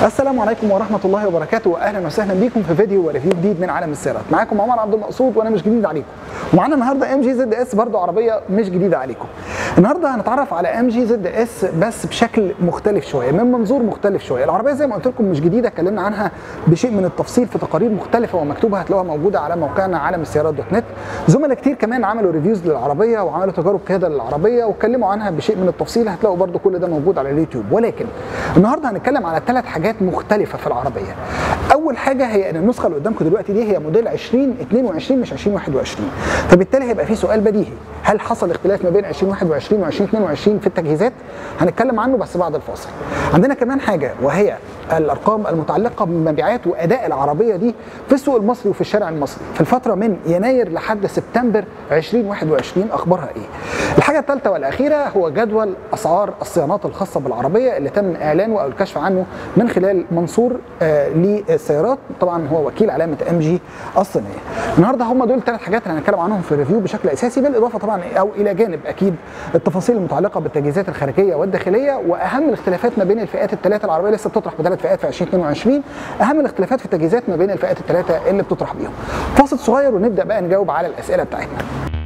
السلام عليكم ورحمه الله وبركاته واهلا وسهلا بكم في فيديو وريفيو جديد من عالم السيارات معاكم عمر عبد المقصود وانا مش جديد عليكم ومعانا النهارده ام جي زد اس برضه عربيه مش جديده عليكم النهارده هنتعرف على ام جي زد اس بس بشكل مختلف شويه من منظور مختلف شويه العربيه زي ما قلت لكم مش جديده اتكلمنا عنها بشيء من التفصيل في تقارير مختلفه ومكتوبه هتلاقوها موجوده على موقعنا عالم السيارات دوت نت زملاء كتير كمان عملوا ريفيوز للعربيه وعملوا تجارب قياده للعربيه واتكلموا عنها بشيء من التفصيل هتلاقوا برضه كل ده موجود على اليوتيوب ولكن النهارده هنتكلم على ثلاث حاجات مختلفه في العربيه اول حاجه هي ان النسخه اللي قدامكم دلوقتي دي هي موديل 2022 مش 2021 فبالتالي هيبقى في سؤال بديهي هل حصل اختلاف ما بين 2021 و 2022 في التجهيزات هنتكلم عنه بس بعد الفاصل عندنا كمان حاجه وهي الارقام المتعلقه بمبيعات واداء العربيه دي في السوق المصري وفي الشارع المصري في الفتره من يناير لحد سبتمبر 2021 اخبارها ايه الحاجه الثالثه والاخيره هو جدول اسعار الصيانات الخاصه بالعربيه اللي تم اعلانه او الكشف عنه من خلال منصور آه للسيارات طبعا هو وكيل علامه ام جي الصينيه النهارده هم دول الثلاث حاجات اللي هنتكلم عنهم في الريفيو بشكل اساسي بالاضافه طبعا او الى جانب اكيد التفاصيل المتعلقه بالتجهيزات الخارجيه والداخليه واهم الاختلافات ما بين الفئات الثلاثه العربيه لسه بتطرح بثلاث فئات في 2022 اهم الاختلافات في التجهيزات ما بين الفئات الثلاثه اللي بتطرح بيهم فاصل صغير ونبدا بقى نجاوب على الاسئله بتاعتنا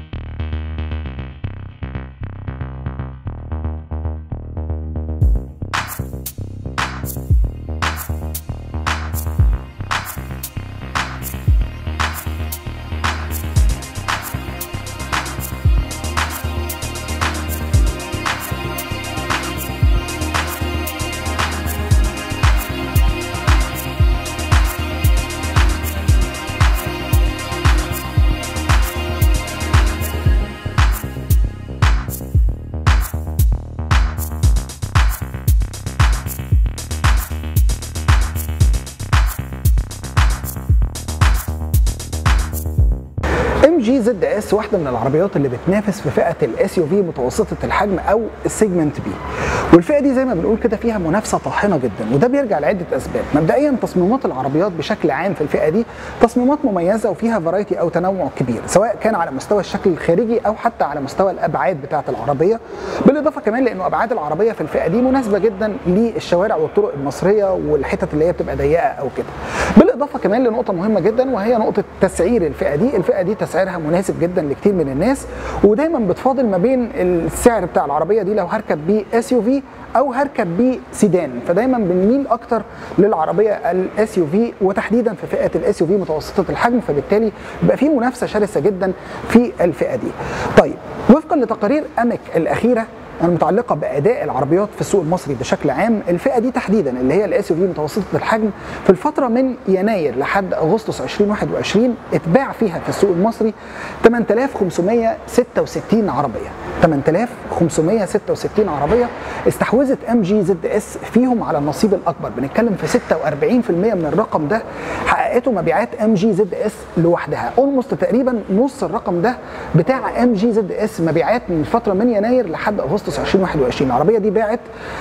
ام جي زد اس واحده من العربيات اللي بتنافس في فئه الاس يو في متوسطه الحجم او السيجمنت بي والفئه دي زي ما بنقول كده فيها منافسه طاحنه جدا وده بيرجع لعده اسباب مبدئيا تصميمات العربيات بشكل عام في الفئه دي تصميمات مميزه وفيها فرايتي او تنوع كبير سواء كان على مستوى الشكل الخارجي او حتى على مستوى الابعاد بتاعه العربيه بالاضافه كمان لانه ابعاد العربيه في الفئه دي مناسبه جدا للشوارع والطرق المصريه والحتت اللي هي بتبقى ضيقه او كده بالاضافه كمان لنقطه مهمه جدا وهي نقطه تسعير الفئه دي الفئه دي تسعيرها مناسب جدا لكتير من الناس ودايما بتفاضل ما بين السعر بتاع العربيه دي لو هركب بيه اس يو في او هركب بيه سيدان فدايما بنميل اكتر للعربيه الاس يو في وتحديدا في فئه الاس يو في متوسطه الحجم فبالتالي بيبقى في منافسه شرسه جدا في الفئه دي طيب وفقا لتقارير امك الاخيره المتعلقه باداء العربيات في السوق المصري بشكل عام الفئه دي تحديدا اللي هي الاس يو في متوسطه الحجم في الفتره من يناير لحد اغسطس 2021 اتباع فيها في السوق المصري 8566 عربيه 8566 عربيه استحوذت ام جي زد اس فيهم على النصيب الاكبر بنتكلم في 46% من الرقم ده حققته مبيعات ام جي زد اس لوحدها اولموست تقريبا نص الرقم ده بتاع ام جي زد اس مبيعات من فتره من يناير لحد اغسطس 2021 العربيه دي باعت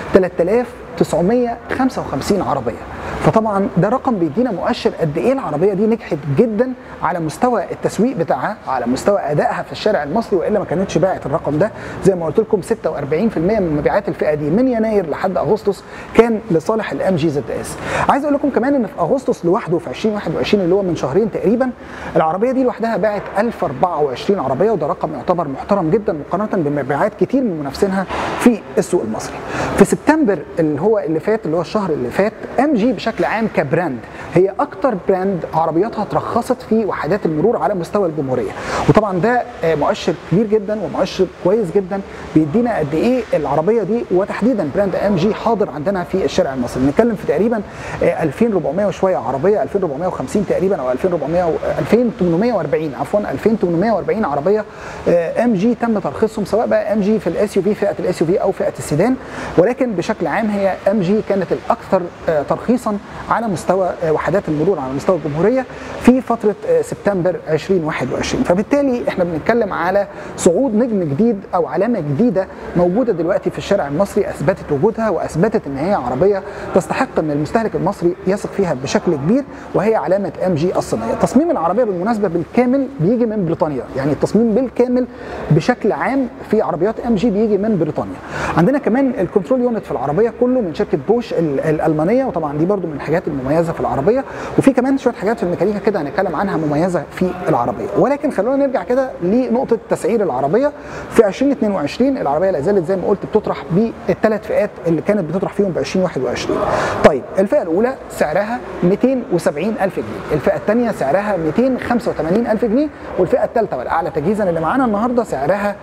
3955 عربيه فطبعا ده رقم بيدينا مؤشر قد ايه العربيه دي نجحت جدا على مستوى التسويق بتاعها على مستوى ادائها في الشارع المصري والا ما كانتش باعت الرقم ده زي ما قلت لكم 46% من مبيعات الفئه دي من يناير لحد اغسطس كان لصالح الام جي زد اس عايز اقول لكم كمان ان في اغسطس لوحده في 2021 اللي هو من شهرين تقريبا العربيه دي لوحدها باعت 1024 عربيه وده رقم يعتبر محترم جدا مقارنه بمبيعات كتير من منافسينها في السوق المصري في سبتمبر اللي هو اللي فات اللي هو الشهر اللي فات ام جي بشكل عام كبراند هي اكتر براند عربياتها ترخصت في وحدات المرور على مستوى الجمهوريه وطبعا ده مؤشر كبير جدا ومؤشر كويس جدا بيدينا قد ايه العربيه دي وتحديدا براند ام جي حاضر عندنا في الشارع المصري بنتكلم في تقريبا 2400 وشويه عربيه 2450 تقريبا او 2400 2840 عفوا 2840 عربيه ام جي تم ترخيصهم سواء بقى ام جي في الاس يو في فئه الاس يو في او فئه السيدان ولكن بشكل عام هي ام جي كانت الاكثر ترخيصا على مستوى وحدات وحدات المرور على مستوى الجمهوريه في فتره سبتمبر 2021 فبالتالي احنا بنتكلم على صعود نجم جديد او علامه جديده موجوده دلوقتي في الشارع المصري اثبتت وجودها واثبتت ان هي عربيه تستحق ان المستهلك المصري يثق فيها بشكل كبير وهي علامه ام جي الصينيه تصميم العربيه بالمناسبه بالكامل بيجي من بريطانيا يعني التصميم بالكامل بشكل عام في عربيات ام جي بيجي من بريطانيا عندنا كمان الكنترول يونت في العربيه كله من شركه بوش الالمانيه وطبعا دي برده من الحاجات المميزه في العربيه وفي كمان شويه حاجات في الميكانيكا كده هنتكلم عنها مميزه في العربيه ولكن خلونا نرجع كده لنقطه تسعير العربيه في 2022 العربيه لا زالت زي ما قلت بتطرح بالثلاث فئات اللي كانت بتطرح فيهم ب 2021 طيب الفئه الاولى سعرها 270 الف جنيه الفئه الثانيه سعرها 285 الف جنيه والفئه الثالثه والاعلى تجهيزا اللي معانا النهارده سعرها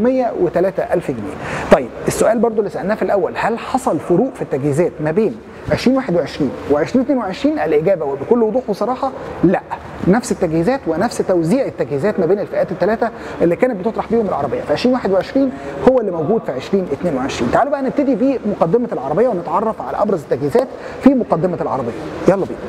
303 الف جنيه طيب السؤال برضو اللي سالناه في الاول هل حصل فروق في التجهيزات ما بين 2021 و2022 الاجابه وبكل وضوح وصراحه لا نفس التجهيزات ونفس توزيع التجهيزات ما بين الفئات الثلاثه اللي كانت بتطرح بيهم العربيه في 2021 هو اللي موجود في 2022 تعالوا بقى نبتدي بمقدمه العربيه ونتعرف على ابرز التجهيزات في مقدمه العربيه يلا بينا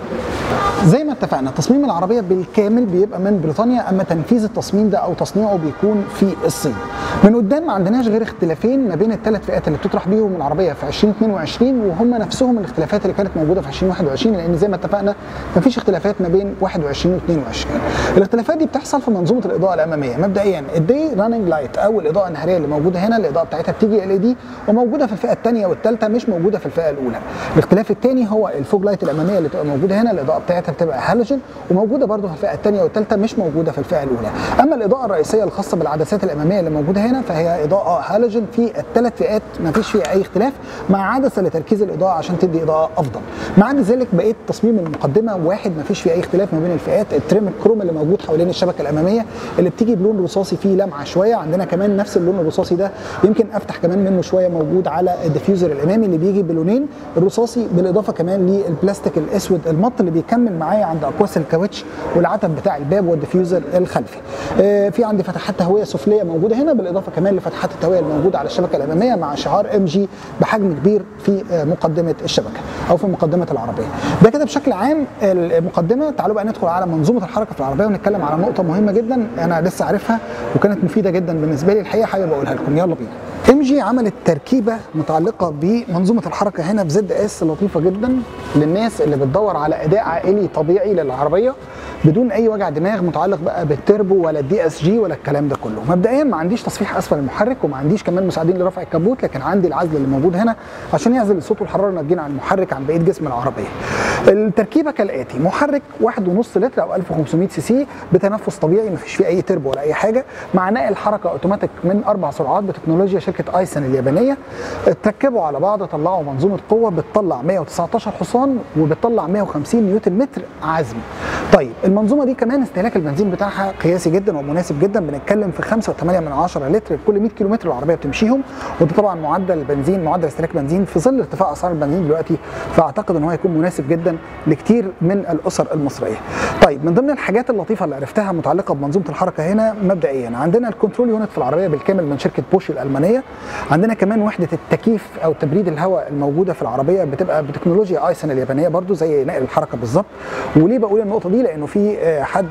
زي ما اتفقنا تصميم العربيه بالكامل بيبقى من بريطانيا اما تنفيذ التصميم ده او تصنيعه بيكون في الصين من قدام ما عندناش غير اختلافين ما بين الثلاث فئات اللي بتطرح بيهم العربيه في 2022 وهم نفسهم الاختلافات اللي كانت موجوده في 2021 لان زي ما اتفقنا مفيش اختلافات ما بين 21 و 22 الاختلافات دي بتحصل في منظومه الاضاءه الاماميه مبدئيا الدي راننج لايت او الاضاءه النهاريه اللي موجوده هنا الاضاءه بتاعتها بتيجي ال دي وموجوده في الفئه الثانيه والثالثه مش موجوده في الفئه الاولى الاختلاف الثاني هو الفوج لايت الاماميه اللي بتبقى موجوده هنا الاضاءه بتاعتها بتبقى هالوجين وموجوده برده في الفئه الثانيه والثالثه مش موجوده في الفئه الاولى اما الاضاءه الرئيسيه الخاصه بالعدسات الاماميه اللي موجوده هنا فهي اضاءه هالوجين في الثلاث فئات ما فيش فيها اي اختلاف مع عدسه لتركيز الاضاءه عشان تدي اضاءه افضل مع عدا ذلك بقيت تصميم المقدمه واحد ما فيش فيه اي اختلاف ما بين الفئات التريم الكروم اللي موجود حوالين الشبكه الاماميه اللي بتيجي بلون رصاصي فيه لمعه شويه عندنا كمان نفس اللون الرصاصي ده يمكن افتح كمان منه شويه موجود على الديفيوزر الامامي اللي بيجي بلونين الرصاصي بالاضافه كمان للبلاستيك الاسود المط اللي بيكمل معايا عند اقواس الكاوتش والعتب بتاع الباب والديفيوزر الخلفي آه في عندي فتحات تهويه سفليه موجوده هنا بالاضافه كمان لفتحات التهويه الموجوده على الشبكه الاماميه مع شعار ام جي بحجم كبير في آه مقدمه الشبكه او في مقدمه العربيه ده كده بشكل عام المقدمه تعالوا بقى ندخل على منظومه الحركه في العربيه ونتكلم على نقطه مهمه جدا انا لسه عارفها وكانت مفيده جدا بالنسبه لي الحقيقه حابب اقولها لكم يلا بينا ام جي عملت تركيبه متعلقه بمنظومه الحركه هنا في زد اس لطيفه جدا للناس اللي بتدور على اداء عائلي طبيعي للعربيه بدون اي وجع دماغ متعلق بقى بالتربو ولا الدي اس جي ولا الكلام ده كله مبدئيا ما عنديش تصفيح اسفل المحرك وما عنديش كمان مساعدين لرفع الكبوت لكن عندي العزل اللي موجود هنا عشان يعزل الصوت والحراره ناتجين عن المحرك عن بقيه جسم العربيه التركيبه كالاتي محرك 1.5 لتر او 1500 سي سي بتنفس طبيعي ما فيش فيه اي تربو ولا اي حاجه مع نقل حركه اوتوماتيك من اربع سرعات بتكنولوجيا شركه ايسن اليابانيه تركبوا على بعض طلعوا منظومه قوه بتطلع 119 حصان وبتطلع 150 نيوتن متر عزم طيب المنظومه دي كمان استهلاك البنزين بتاعها قياسي جدا ومناسب جدا بنتكلم في 5.8 من 10 لتر لكل 100 كيلو متر العربيه بتمشيهم وده طبعا معدل البنزين معدل استهلاك بنزين في ظل ارتفاع اسعار البنزين دلوقتي فاعتقد ان هو هيكون مناسب جدا لكتير من الاسر المصريه. طيب من ضمن الحاجات اللطيفه اللي عرفتها متعلقه بمنظومه الحركه هنا مبدئيا عندنا الكنترول يونت في العربيه بالكامل من شركه بوش الالمانيه عندنا كمان وحده التكييف او تبريد الهواء الموجوده في العربيه بتبقى بتكنولوجيا ايسن اليابانيه برضو زي نقل الحركه بالظبط وليه بقول النقطه دي لانه في حد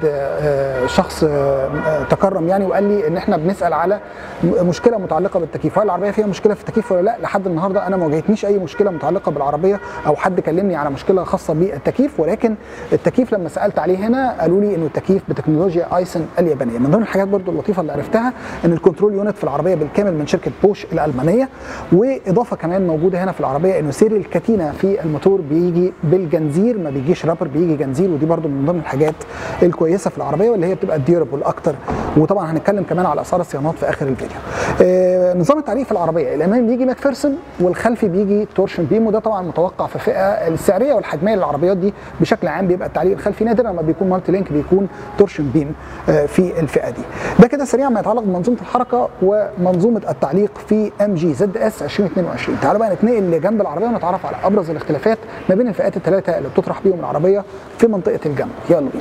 شخص تكرم يعني وقال لي ان احنا بنسال على مشكله متعلقه بالتكييف هل العربيه فيها مشكله في التكييف ولا لا لحد النهارده انا ما واجهتنيش اي مشكله متعلقه بالعربيه او حد كلمني على مشكله خاصه بالتكييف ولكن التكييف لما سالت عليه هنا قالوا لي انه التكييف بتكنولوجيا ايسن اليابانيه من ضمن الحاجات برضو اللطيفه اللي عرفتها ان الكنترول يونت في العربيه بالكامل من شركه بوش الالمانيه واضافه كمان موجوده هنا في العربيه انه سير الكتينه في الموتور بيجي بالجنزير ما بيجيش رابر بيجي جنزير ودي برضو من ضمن الحاجات الكويسه في العربيه واللي هي بتبقى ديورابل اكتر وطبعا هنتكلم كمان على اسعار الصيانات في اخر الفيديو آه نظام التعريف في العربيه الامام بيجي ماكفيرسون والخلفي بيجي تورشن بيم وده طبعا متوقع في الفئه السعريه والحجميه للعربيات دي بشكل عام بيبقى التعليق الخلفي نادرا لما بيكون مالتي لينك بيكون تورشن بيم آه في الفئه دي ده كده سريعا ما يتعلق بمنظومه الحركه ومنظومه التعليق في ام جي زد اس 2022 تعالوا بقى نتنقل لجنب العربيه ونتعرف على ابرز الاختلافات ما بين الفئات الثلاثه اللي بتطرح بيهم العربيه في منطقه الجنب يلا بينا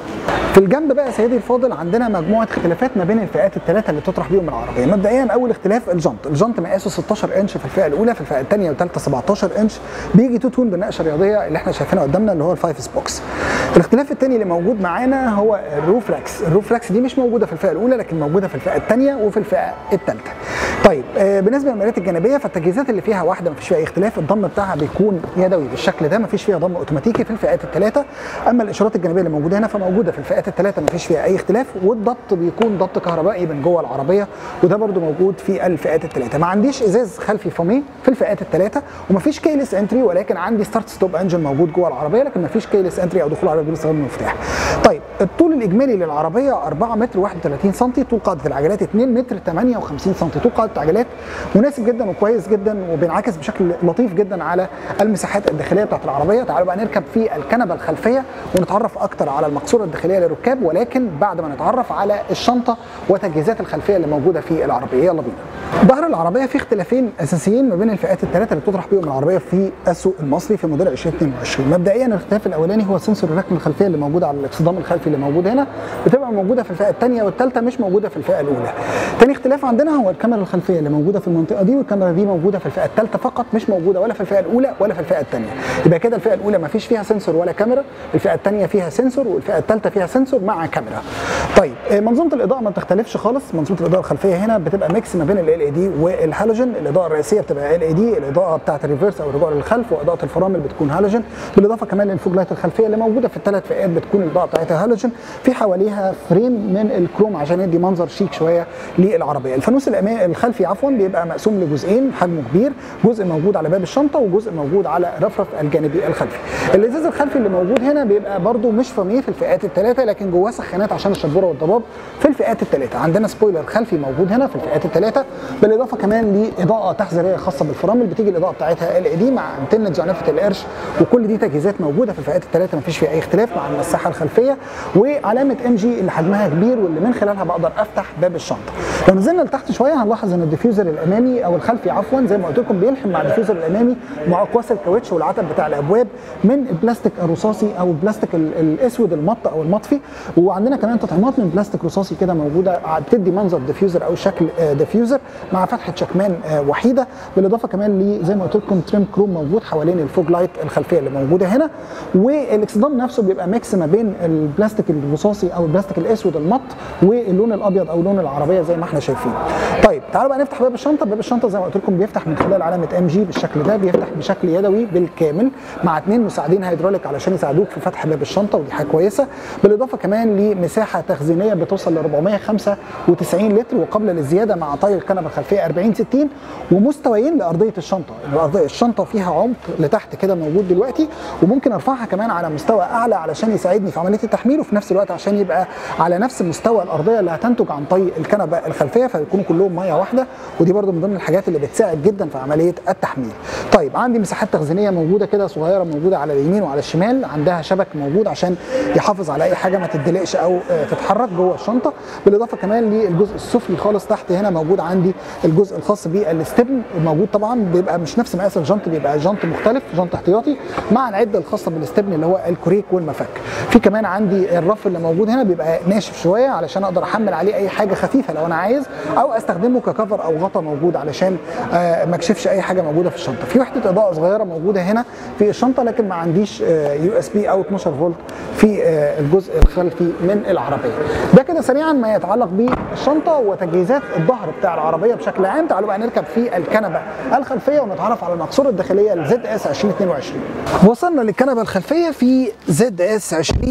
في الجنب بقى يا سيدي الفاضل عندنا مجموعه اختلافات ما بين الفئات الثلاثه اللي تطرح بيهم العربيه مبدئيا اول اختلاف الجنط الجنط مقاسه 16 انش في الفئه الاولى في الفئه الثانيه والثالثه 17 انش بيجي تو تون بالنقشه الرياضيه اللي احنا شايفينها قدامنا اللي هو الفايف سبوكس الاختلاف الثاني اللي موجود معانا هو الروف راكس الروف راكس دي مش موجوده في الفئه الاولى لكن موجوده في الفئه الثانيه وفي الفئه الثالثه طيب آه بالنسبه للمرايات الجانبيه فالتجهيزات اللي فيها واحده ما فيش فيها اي اختلاف الضم بتاعها بيكون يدوي بالشكل ده ما فيش فيها ضم اوتوماتيكي في الفئات الثلاثه اما الاشارات الجانبيه اللي موجوده هنا فموجوده في الفئات الثلاثه ما فيش فيها اي اختلاف والضبط بيكون ضبط كهربائي من جوه العربيه وده برده موجود في الفئات الثلاثه ما عنديش ازاز خلفي فومي في الفئات الثلاثه وما فيش كيلس انتري ولكن عندي ستارت ستوب انجن موجود جوه العربيه لكن ما فيش كيلس انتري او دخول العربيه باستخدام المفتاح طيب الطول الاجمالي للعربيه 4 متر 31 سم طول قاعده العجلات 2 متر 58 سم طول قاعده العجلات مناسب جدا وكويس جدا وبينعكس بشكل لطيف جدا على المساحات الداخليه بتاعت العربيه تعالوا بقى نركب في الكنبه الخلفيه ونتعرف اكتر على المقصوره الداخليه للركاب ولكن بعد ما نتعرف على الشنطه وتجهيزات الخلفيه اللي موجوده في العربيه يلا بينا ظهر العربيه في اختلافين اساسيين ما بين الفئات الثلاثه اللي بتطرح بيهم العربيه في السوق المصري في موديل 2022 مبدئيا الاختلاف الاولاني هو سنسور الركن الخلفيه اللي موجود على الاكسدام الخلفي اللي موجود هنا بتبقى موجوده في الفئه الثانيه والثالثه مش موجوده في الفئه الاولى تاني اختلاف عندنا هو الكاميرا الخلفيه اللي موجوده في المنطقه دي والكاميرا دي موجوده في الفئه الثالثه فقط مش موجوده ولا في الفئه الاولى ولا في الفئه الثانيه يبقى كده الفئه الاولى ما فيش فيها سنسور ولا كاميرا الفئه الثانيه فيها سنسور والفئه الثالثه فيها سنسور مع كاميرا طيب منظومه الاضاءه ما بتختلفش خالص منظومه الاضاءه الخلفيه هنا بتبقى ميكس ما بين ال اي دي والهالوجين الاضاءه الرئيسيه بتبقى ال اي دي الاضاءه بتاعه الريفرس او الرجوع للخلف واضاءه الفرامل بتكون هالوجين بالاضافه كمان للفوج لايت الخلفيه اللي موجوده في الثلاث فئات بتكون الاضاءه بتاعتها هالوجين في حواليها فريم من الكروم عشان يدي منظر شيك شويه للعربيه الفانوس الامامي الخلفي عفوا بيبقى مقسوم لجزئين حجمه كبير جزء موجود على باب الشنطه وجزء موجود على رفرف الجانبي الخلفي الازاز الخلفي اللي موجود هنا بيبقى برده مش فاميه في الفئات الثلاثه لكن جواه سخانات عشان الشبوره والضباب في الفئات الثلاثه عندنا سبويلر خلفي موجود هنا في الفئات الثلاثه بالاضافه كمان لاضاءه تحذيريه خاصه بالفرامل بتيجي الاضاءه بتاعتها ال اي دي مع انتنه زعنفه القرش وكل دي تجهيزات موجوده في الفئات الثلاثه مفيش فيها اي اختلاف مع المساحه الخلفيه وعلامه ام جي اللي حجمها كبير واللي من خلالها بقدر افتح باب الشنطه لو نزلنا لتحت شويه هنلاحظ ان الديفيوزر الامامي او الخلفي عفوا زي ما قلت لكم بيلحم مع الديفيوزر الامامي مع اقواس الكاوتش والعتب بتاع الابواب من البلاستيك الرصاصي او البلاستيك الاسود المط او المطفي وعندنا كمان تطعيمات من بلاستيك رصاصي كده موجوده بتدي منظر ديفيوزر او شكل ديفيوزر مع فتحه شكمان وحيده بالاضافه كمان ل زي ما قلت لكم تريم كروم موجود حوالين الفوج لايت الخلفيه اللي موجوده هنا والاكسدام نفسه بيبقى ميكس ما بين البلاستيك الرصاصي او البلاستيك الاسود المط واللون الابيض او لون العربيه زي ما احنا شايفين. طيب تعالوا بقى نفتح باب الشنطه، باب الشنطه زي ما قلت لكم بيفتح من خلال علامه ام جي بالشكل ده بيفتح بشكل يدوي بالكامل مع اثنين مساعدين هيدروليك علشان يساعدوك في فتح باب الشنطه ودي حاجه كويسه بالاضافه كمان لمساحه تخزينيه بتوصل ل 495 لتر وقابله للزياده مع طي الكنبه الخلفيه 40 60 ومستويين لارضيه الشنطه، الارضيه الشنطه فيها عمق لتحت كده موجود دلوقتي وممكن ارفعها كمان على مستوى اعلى علشان يساعدني في عمليه التحميل وفي نفس الوقت عشان يبقى على نفس مستوى الارضيه اللي هتنتج عن طي الكنبه الخلفيه فيكونوا كلهم ميه واحده ودي برده من ضمن الحاجات اللي بتساعد جدا في عمليه التحميل. طيب عندي مساحات تخزينيه موجوده كده صغيره موجوده على اليمين وعلى الشمال عندها شبك موجود عشان يحافظ على اي حاجه ما تدلقش او تتحرك جوه الشنطه بالاضافه كمان للجزء السفلي خالص تحت هنا موجود عندي الجزء الخاص بالستبن موجود طبعا بيبقى مش نفس مقاس الجنط بيبقى جنط مختلف جنط احتياطي مع العده الخاصه بالستبن اللي هو الكوريك والمفك في كمان عندي الرف اللي موجود هنا بيبقى ناشف شويه علشان اقدر احمل عليه اي حاجه خفيفه لو انا عايز او استخدمه ككفر او غطا موجود علشان آه ما اكشفش اي حاجه موجوده في الشنطه في وحده اضاءه صغيره موجوده هنا في الشنطه لكن ما عنديش يو اس بي او 12 فولت في آه الجزء الخلفي من العربيه ده كده سريعا ما يتعلق بالشنطه وتجهيزات الظهر بتاع العربيه بشكل عام تعالوا بقى نركب في الكنبه الخلفيه ونتعرف على المقصوره الداخليه لزد اس 2022 وصلنا للكنبه الخلفيه في زد اس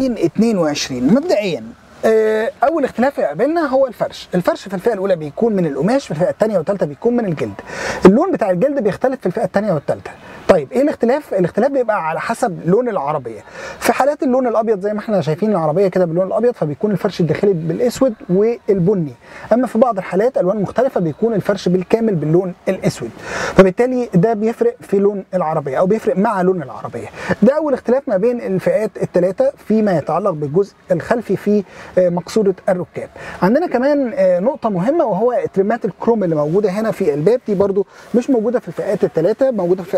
2022 مبدئيا اول اختلاف يقابلنا هو الفرش الفرش في الفئه الاولى بيكون من القماش في الفئه الثانيه والثالثه بيكون من الجلد اللون بتاع الجلد بيختلف في الفئه الثانيه والثالثه طيب ايه الاختلاف الاختلاف بيبقى على حسب لون العربيه في حالات اللون الابيض زي ما احنا شايفين العربيه كده باللون الابيض فبيكون الفرش الداخلي بالاسود والبني اما في بعض الحالات الوان مختلفه بيكون الفرش بالكامل باللون الاسود فبالتالي ده بيفرق في لون العربيه او بيفرق مع لون العربيه ده اول اختلاف ما بين الفئات الثلاثه فيما يتعلق بالجزء الخلفي في مقصوره الركاب عندنا كمان نقطه مهمه وهو ترمات الكروم اللي موجوده هنا في الباب دي برده مش موجوده في الفئات الثلاثه موجوده في الفئه الثانيه والثالثه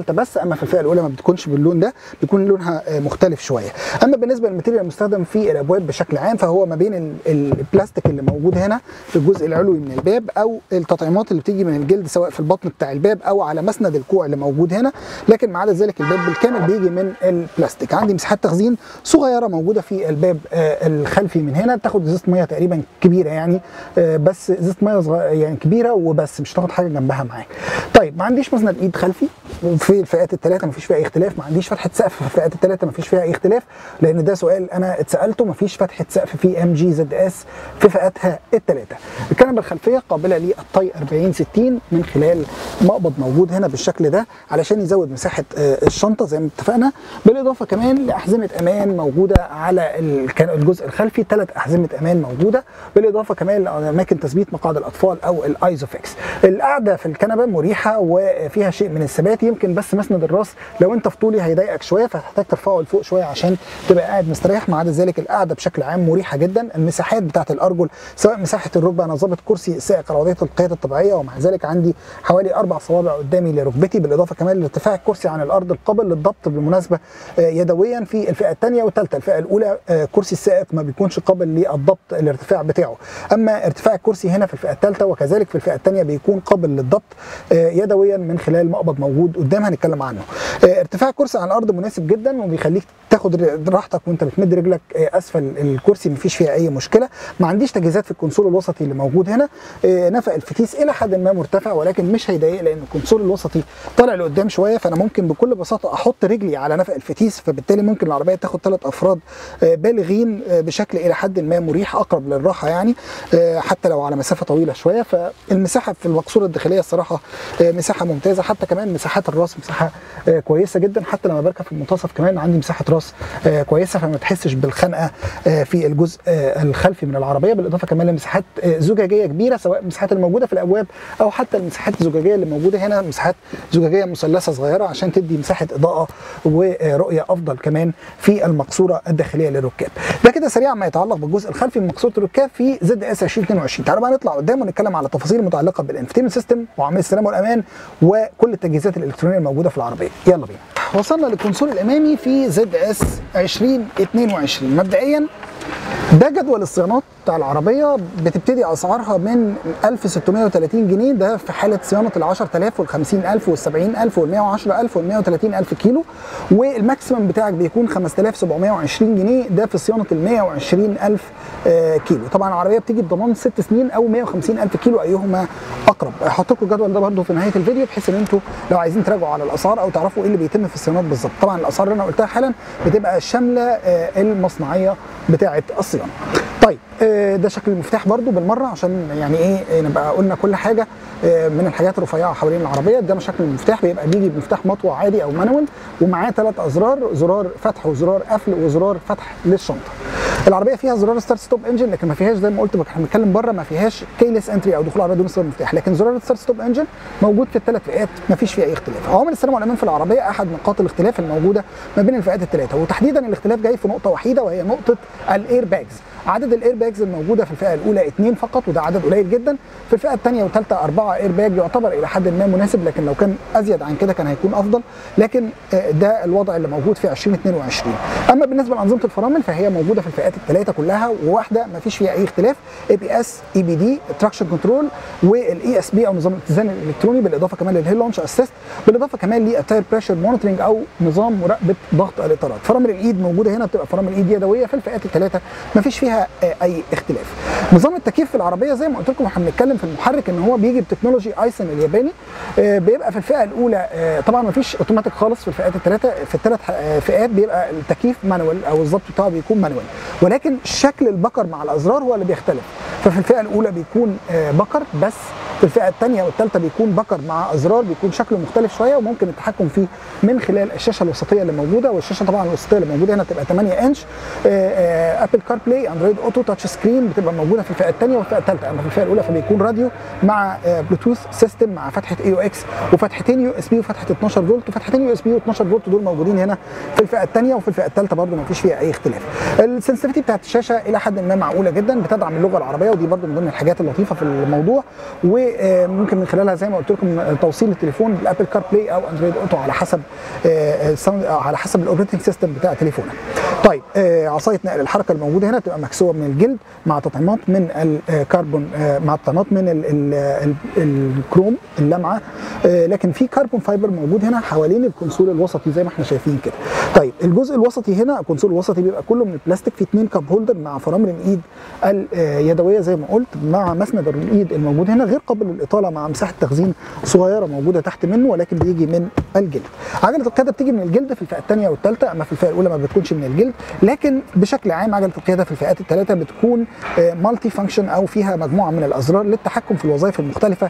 الثالثه بس اما في الفئه الاولى ما بتكونش باللون ده بيكون لونها آه، مختلف شويه اما بالنسبه للماتيريال المستخدم في الابواب بشكل عام فهو ما بين ال- البلاستيك اللي موجود هنا في الجزء العلوي من الباب او التطعيمات اللي بتيجي من الجلد سواء في البطن بتاع الباب او على مسند الكوع اللي موجود هنا لكن ما عدا ذلك الباب بالكامل بيجي من البلاستيك عندي مساحات تخزين صغيره موجوده في الباب آه، الخلفي من هنا بتاخد ازازه ميه تقريبا كبيره يعني آه، بس ازازه ميه صغيره يعني كبيره وبس مش هتاخد حاجه جنبها معاك طيب ما عنديش مسند ايد خلفي في الفئات الثلاثه ما فيش فيها اي اختلاف ما عنديش فتحه سقف في الفئات الثلاثه ما فيش فيها اي اختلاف لان ده سؤال انا اتسالته ما فيش فتحه سقف في ام جي زد اس في فئاتها الثلاثه الكنبه الخلفيه قابله للطي 40 60 من خلال مقبض موجود هنا بالشكل ده علشان يزود مساحه آه، الشنطه زي ما اتفقنا بالاضافه كمان لاحزمه امان موجوده على الكن- الجزء الخلفي ثلاث احزمه امان موجوده بالاضافه كمان لاماكن تثبيت مقاعد الاطفال او الايزوفيكس القعده في الكنبه مريحه وفيها شيء من الثبات يمكن بس مسند الراس لو انت في طولي هيضايقك شويه فهتحتاج ترفعه لفوق شويه عشان تبقى قاعد مستريح ما عدا ذلك القعده بشكل عام مريحه جدا المساحات بتاعه الارجل سواء مساحه الركبه انا ظابط كرسي سائق على وضعيه القياده الطبيعيه ومع ذلك عندي حوالي اربع صوابع قدامي لركبتي بالاضافه كمان لارتفاع الكرسي عن الارض القابل للضبط بالمناسبه آه، يدويا في الفئه الثانيه والثالثه الفئه الاولى آه، كرسي السائق ما بيكونش قابل للضبط الارتفاع بتاعه اما ارتفاع الكرسي هنا في الفئه الثالثه وكذلك في الفئه الثانيه بيكون قابل للضبط آه، يدويا من خلال مقبض موجود قدام هنتكلم عنه آه، ارتفاع الكرسي عن الارض مناسب جدا وبيخليك تاخد ر- راحتك وانت بتمد رجلك آه، اسفل الكرسي مفيش فيها اي مشكله ما عنديش تجهيزات في الكونسول الوسطي اللي موجود هنا آه، نفق الفتيس الى حد ما مرتفع ولكن مش هيضايق لان الكونسول الوسطي طالع لقدام شويه فانا ممكن بكل بساطه احط رجلي على نفق الفتيس فبالتالي ممكن العربيه تاخد ثلاث افراد آه، بالغين آه، بشكل الى حد ما مريح اقرب للراحه يعني آه، حتى لو على مسافه طويله شويه فالمساحه في المقصوره الداخليه الصراحه آه، مساحه ممتازه حتى كمان مساحات الراس مساحه آه، كويسه جدا حتى لما بركب في المنتصف كمان عندي مساحه راس آه، كويسه فما تحسش بالخنقه آه، في الجزء آه، الخلفي من العربيه بالاضافه كمان لمساحات آه، زجاجيه كبيره سواء المساحات الموجوده في الابواب او حتى المساحات الزجاجيه اللي موجوده هنا مساحات زجاجيه مثلثه صغيره عشان تدي مساحه اضاءه ورؤيه افضل كمان في المقصوره الداخليه للركاب ده كده سريعا ما يتعلق بالجزء الخلفي من مقصوره الركاب في زد اس 2022 تعالوا بقى نطلع قدام ونتكلم على التفاصيل المتعلقه بالانفتيمنت سيستم وعمليه السلامه والامان وكل التجهيزات الالكترونيه الموجوده في العربيه يلا بينا وصلنا للكونسول الامامي في زد اس 2022 مبدئيا ده جدول الصيانات بتاع العربيه بتبتدي اسعارها من 1630 جنيه ده في حاله صيانه ال 10000 وال 50000 وال 70000 وال 110000 وال 120000 كيلو والماكسيمم بتاعك بيكون 5720 جنيه ده في صيانه ال 120000 آه، كيلو طبعا العربيه بتيجي بضمان 6 سنين او 150000 كيلو ايهما اقرب هحط لكم الجدول ده برده في نهايه الفيديو بحيث ان انتوا لو عايزين تراجعوا على الاسعار او تعرفوا ايه اللي بيتم في الصيانات بالظبط طبعا الاسعار اللي انا قلتها حالا بتبقى شامله آه، المصنعيه بتاعه الصيانه طيب آه، ده شكل المفتاح برده بالمره عشان يعني ايه آه، نبقى قلنا كل حاجه آه، من الحاجات الرفيعه حوالين العربيه ده شكل المفتاح بيبقى بيجي بمفتاح مطوى عادي او مانوال ومعاه ثلاث ازرار زرار فتح وزرار قفل وزرار فتح للشنطه العربيه فيها زرار ستارت ستوب انجن لكن ما فيهاش زي ما قلت احنا بنتكلم بره ما فيهاش كيلس انتري او دخول العربيه بدون زرار مفتاح لكن زرار الستارت ستوب انجن موجود في الثلاث فئات ما فيش فيه اي اختلاف عوامل السلامه والامان في العربيه احد نقاط الاختلاف الموجوده ما بين الفئات الثلاثه وتحديدا الاختلاف جاي في نقطه وحيده وهي نقطه الاير باجز عدد الاير باجز الموجوده في الفئه الاولى اثنين فقط وده عدد قليل جدا في الفئه الثانيه والثالثه اربعه اير باج يعتبر الى حد ما مناسب لكن لو كان ازيد عن كده كان هيكون افضل لكن آه، ده الوضع اللي موجود في 2022 اما بالنسبه لانظمه الفرامل فهي موجوده في الفئات الثلاثه كلها وواحده ما فيش فيها اي اختلاف اي بي اس اي بي دي تراكشن كنترول والاي اس بي او نظام الاتزان الالكتروني بالاضافه كمان للهيل لونش اسيست بالاضافه كمان للتاير بريشر مونيتورنج او نظام مراقبه ضغط الاطارات فرامل الايد موجوده هنا بتبقى فرامل ايد يدويه في الفئات الثلاثه ما فيش فيها آه، اي اختلاف نظام التكييف في العربيه زي ما قلت لكم واحنا بنتكلم في المحرك ان هو بيجي بتكنولوجي ايسن الياباني آه، بيبقى في الفئه الاولى آه، طبعا ما فيش اوتوماتيك خالص في الفئات الثلاثه في الثلاث فئات بيبقى التكييف مانوال او الظبط بتاعه بيكون مانوال ولكن شكل البكر مع الازرار هو اللي بيختلف ففي الفئه الاولى بيكون آه، بكر بس في الفئه الثانيه والثالثه بيكون بكر مع ازرار بيكون شكله مختلف شويه وممكن التحكم فيه من خلال الشاشه الوسطيه اللي موجوده والشاشه طبعا الوسطيه اللي موجوده هنا بتبقى 8 انش ابل كار بلاي اندرويد اوتو تاتش سكرين بتبقى موجوده في الفئه الثانيه والفئه الثالثه اما في الفئه الاولى فبيكون راديو مع آه، بلوتوث سيستم مع فتحه اي او اكس وفتحتين يو اس بي وفتحه 12 فولت وفتحتين يو اس بي و12 فولت دول موجودين هنا في الفئه الثانيه وفي الفئه الثالثه برده ما فيش فيها اي اختلاف السنسيتيفيتي بتاعت الشاشه الى حد ما معقوله جدا بتدعم اللغه العربيه ودي برده من ضمن الحاجات اللطيفه في الموضوع و وممكن من خلالها زي ما قلت لكم توصيل التليفون بالابل كار بلاي او اندرويد اوتو على حسب على حسب الاوبريتنج سيستم بتاع تليفونك طيب عصايه نقل الحركه الموجوده هنا بتبقى مكسوه من الجلد مع تطعيمات من الكربون مع تطعيمات من ال ال ال الكروم اللمعه لكن في كربون فايبر موجود هنا حوالين الكونسول الوسطي زي ما احنا شايفين كده طيب الجزء الوسطي هنا الكونسول الوسطي بيبقى كله من البلاستيك في اثنين كاب هولدر مع فرامل الايد اليدويه زي ما قلت مع مسند الايد الموجود هنا غير قابل للاطاله مع مساحه تخزين صغيره موجوده تحت منه ولكن بيجي من الجلد عجله القياده بتيجي من الجلد في الفئه الثانيه والثالثه اما في الفئه الاولى ما بتكونش من الجلد لكن بشكل عام عجله القياده في الفئات الثلاثه بتكون مالتي فانكشن او فيها مجموعه من الازرار للتحكم في الوظائف المختلفه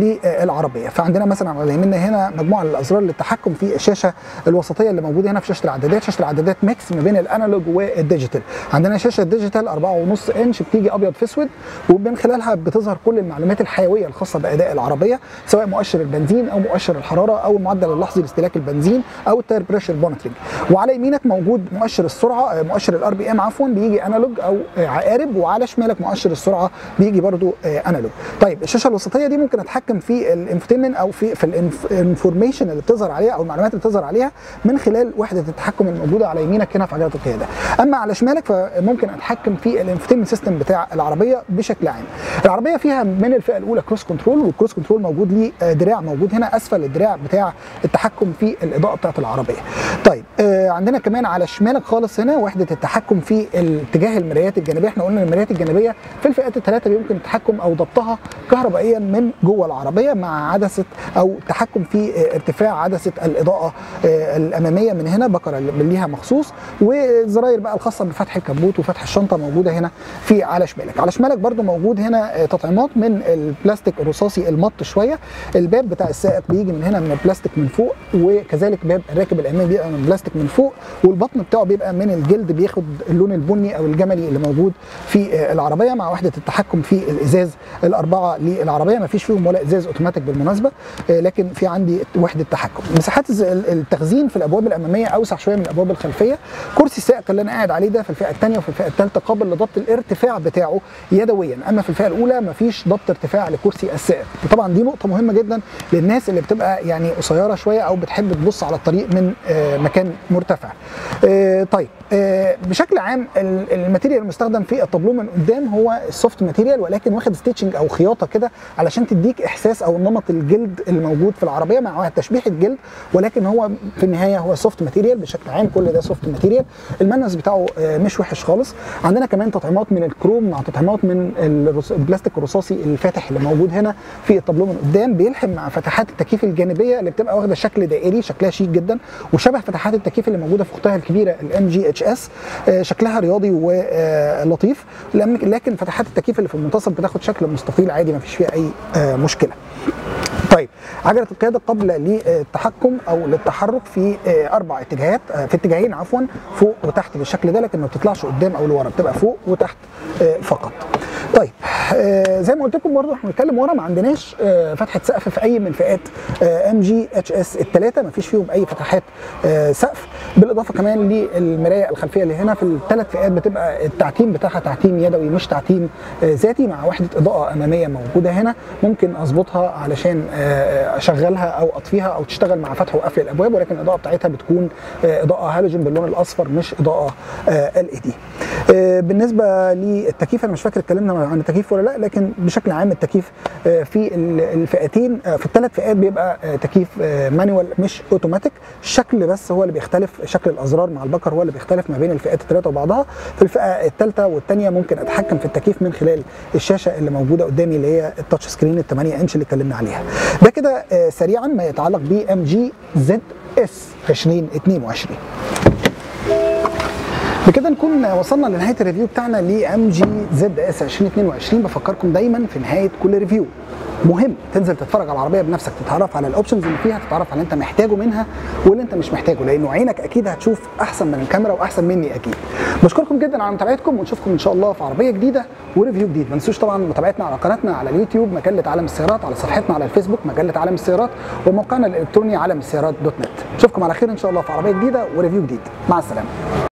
للعربيه فعندنا مثلا على يميننا هنا مجموعه من الازرار للتحكم في الشاشه الوسطيه اللي موجوده هنا في شاشه العدادات شاشه العدادات ميكس ما بين الانالوج والديجيتال عندنا شاشه ديجيتال 4.5 انش بتيجي ابيض في اسود ومن خلالها بتظهر كل المعلومات الحيويه الخاصه باداء العربيه سواء مؤشر البنزين او مؤشر الحراره او المعدل اللحظي لاستهلاك البنزين او التاير بريشر مونيتورنج وعلى يمينك موجود مؤشر السرعه مؤشر الار بي ام عفوا بيجي انالوج او عقارب وعلى شمالك مؤشر السرعه بيجي برضو انالوج طيب الشاشه الوسطيه دي ممكن اتحكم في الانفوتينمنت او في في الانفورميشن اللي بتظهر عليها او المعلومات اللي بتظهر عليها من خلال وحده التحكم الموجوده على يمينك هنا في عجله القياده اما على شمالك فممكن اتحكم في الانفوتينمنت سيستم بتاع العربيه بشكل عام العربيه فيها من الفئه الاولى كروس كنترول والكروس كنترول موجود ليه دراع موجود هنا اسفل الدراع بتاع التحكم في الاضاءه بتاعت العربيه طيب آه عندنا كمان على شمالك خالص هنا وحده التحكم في اتجاه المرايات الجانبيه احنا قلنا المرايات الجانبيه في الفئات الثلاثه يمكن التحكم او ضبطها كهربائيا من جوه العربيه مع عدسه او تحكم في ارتفاع عدسه الاضاءه آه الاماميه من هنا بكره ليها مخصوص والزراير بقى الخاصه بفتح الكبوت وفتح الشنطه موجوده هنا في على شمالك على شمالك برده موجود هنا تطعيمات من البلاستيك الرصاصي المط شويه الباب بتاع السائق بيجي من هنا من البلاستيك من فوق وكذلك باب الراكب الامامي بيبقى من بلاستيك من فوق والبطن بتاعه بيبقى من الجلد بياخد اللون البني او الجملي اللي موجود في العربيه مع وحده التحكم في الازاز الاربعه للعربيه ما فيش فيهم ولا ازاز اوتوماتيك بالمناسبه لكن في عندي وحده تحكم مساحات التخزين في الابواب الاماميه اوسع شويه من الابواب الخلفيه كرسي السائق اللي انا قاعد عليه ده في الفئه الثانيه وفي الفئه الثالثه قابل لضبط الارتفاع بتاعه يدويا اما في الفئه الاولى ما فيش ضبط ارتفاع لكرسي السائق وطبعا دي نقطه مهمه جدا للناس اللي بتبقى يعني قصيره شويه او بتحب تبص على الطريق من مكان مرتفع طيب بشكل عام الماتيريال المستخدم في الطابلو من قدام هو السوفت ماتيريال ولكن واخد ستيتشنج او خياطه كده علشان تديك احساس او نمط الجلد الموجود في العربيه مع تشبيح الجلد ولكن هو في النهايه هو سوفت ماتيريال بشكل عام كل ده سوفت ماتيريال المنس بتاعه مش وحش خالص عندنا كمان تطعيمات من الكروم مع تطعيمات من البلاستيك الرصاصي الفاتح اللي موجود هنا في الطابلو من قدام بيلحم مع فتحات التكييف الجانبيه اللي بتبقى واخده شكل دائري شكلها شيك جدا وشبه فتحات التكييف اللي موجوده في اختها الكبيره الام جي اتش اس شكلها رياضي ولطيف لكن فتحات التكييف اللي في المنتصف بتاخد شكل مستطيل عادي ما فيش فيها اي مشكله طيب عجله القياده قابله للتحكم او للتحرك في اربع اتجاهات في اتجاهين عفوا فوق وتحت بالشكل ده لكن ما بتطلعش قدام او لورا بتبقى فوق وتحت فقط طيب زي ما قلت لكم برضه احنا بنتكلم ورا ما عندناش فتحه سقف في اي من فئات ام جي اتش اس الثلاثه ما فيش فيهم اي فتحات سقف بالاضافه كمان للمرايه الخلفيه اللي هنا في الثلاث فئات بتبقى التعتيم بتاعها تعتيم يدوي مش تعتيم ذاتي مع وحده اضاءه اماميه موجوده هنا ممكن اظبطها علشان اشغلها او اطفيها او تشتغل مع فتح وقفل الابواب ولكن الاضاءه بتاعتها بتكون اضاءه هالوجين باللون الاصفر مش اضاءه ال اي دي بالنسبه للتكييف انا مش فاكر اتكلمنا عن التكييف ولا لا لكن بشكل عام التكييف في الفئتين في الثلاث فئات بيبقى تكييف مانوال مش اوتوماتيك الشكل بس هو اللي بيختلف شكل الازرار مع البكر هو اللي بيختلف ما بين الفئات الثلاثه وبعضها في الفئه الثالثه والثانيه ممكن اتحكم في التكييف من خلال الشاشه اللي موجوده قدامي اللي هي التاتش سكرين ال 8 انش اللي اتكلمنا عليها ده كده سريعا ما يتعلق ب ام جي زد اس 2022 بكده نكون وصلنا لنهايه الريفيو بتاعنا لام جي زد اس 2022 بفكركم دايما في نهايه كل ريفيو مهم تنزل تتفرج على العربيه بنفسك تتعرف على الاوبشنز اللي فيها تتعرف على اللي انت محتاجه منها واللي انت مش محتاجه لانه عينك اكيد هتشوف احسن من الكاميرا واحسن مني اكيد بشكركم جدا على متابعتكم ونشوفكم ان شاء الله في عربيه جديده وريفيو جديد ما تنسوش طبعا متابعتنا على قناتنا على اليوتيوب مجله عالم السيارات على صفحتنا على الفيسبوك مجله عالم السيارات وموقعنا الالكتروني عالم السيارات دوت نت اشوفكم على خير ان شاء الله في عربيه جديده وريفيو جديد مع السلامه